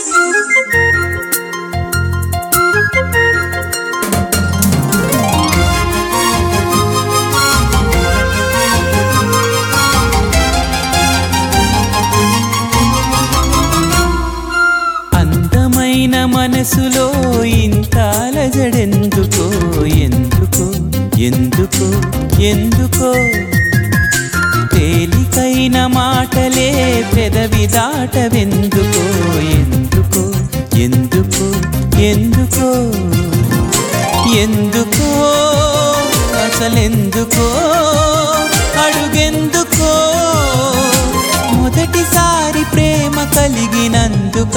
అందమైన మనసులో ఇంత అలజడెందుకో ఎందుకో ఎందుకో ఎందుకో తేలికైన మాటలే పెదవి దాటవెందుకో ఎందుకో ఎందుకో ఎందుకో ఎందుకో అసలెందుకో అడుగెందుకో మొదటిసారి ప్రేమ కలిగినందుక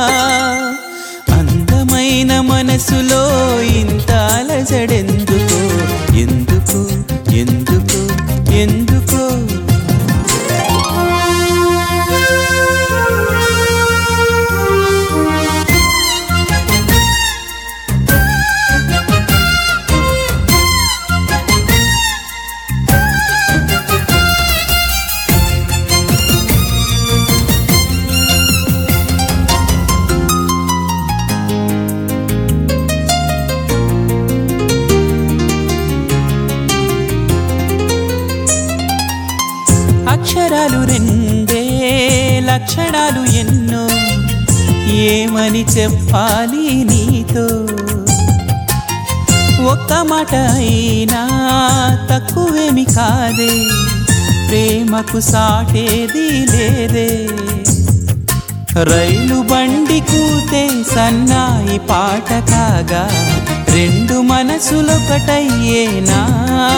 అందమైన మనసులో ఇంత అలజడెందుకో ఎందుకో ఎందుకో ఎందుకో అక్షరాలు రెండే లక్షణాలు ఎన్నో ఏమని చెప్పాలి నీతో ఒక్క మాట అయినా తక్కువేమి కాదే ప్రేమకు సాటేది లేదే రైలు బండి కూతే సన్నాయి పాట కాగా రెండు మనసులొకటయ్యేనా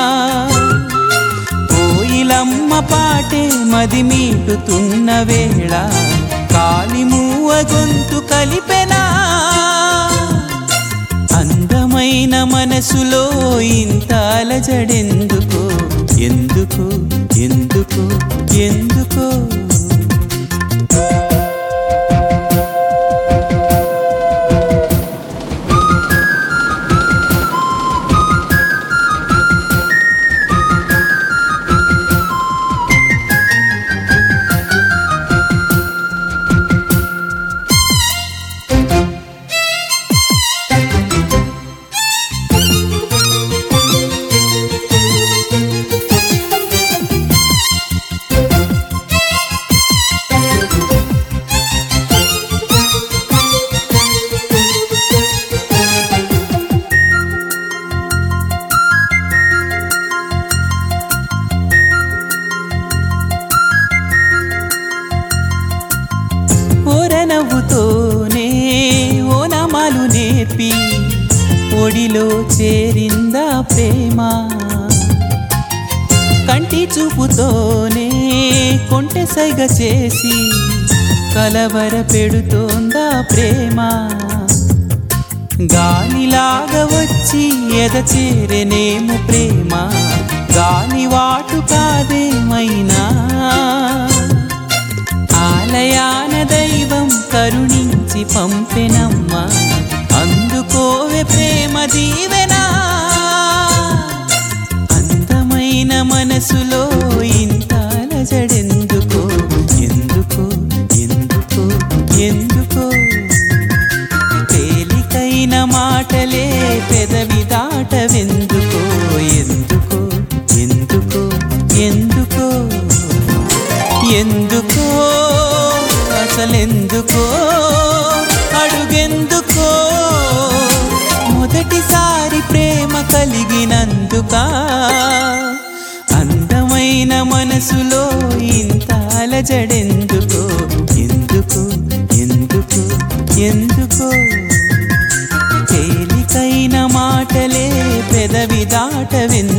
కోయిలమ్మ పాటే మది మీటుతున్న వేళ కాలిమూవ గొంతు కలిపెనా అందమైన మనసులో ఇంత అలజడెందుకో ఎందుకు ఎందుకు ఎందుకో ఓరనవ్వుతోనే ఓనమాలు నేర్పి ఒడిలో చేరిందా ప్రేమ కంటి చూపుతోనే కొంటె సైగ చేసి కలవర పెడుతోందా ప్రేమ గాలిలాగా వచ్చి ఎద చేరెనేము ప్రేమ గాలి వాటు కాదేమైనా ఆలయాన దైవం కరుణించి పంపెనమ్మా అందుకోవే ప్రేమ దీవెనా అందమైన మనసులో ఇంత అలజడెందుకో ఎందుకో ఎందుకో ఎందుకో తేలికైన మాటలే పెదవి దాటవెందుకో ఎందుకో ఎందుకో ఎందుకో ఎందుకో అసలెందుకో అడుగెందుకో మొదటిసారి ప్రేమ కలిగినందుక అందమైన మనసులో ఇంత అలజడెందుకో ఎందుకు ఎందుకు ఎందుకో తేలికైన మాటలే పెదవి దాటవెందుకో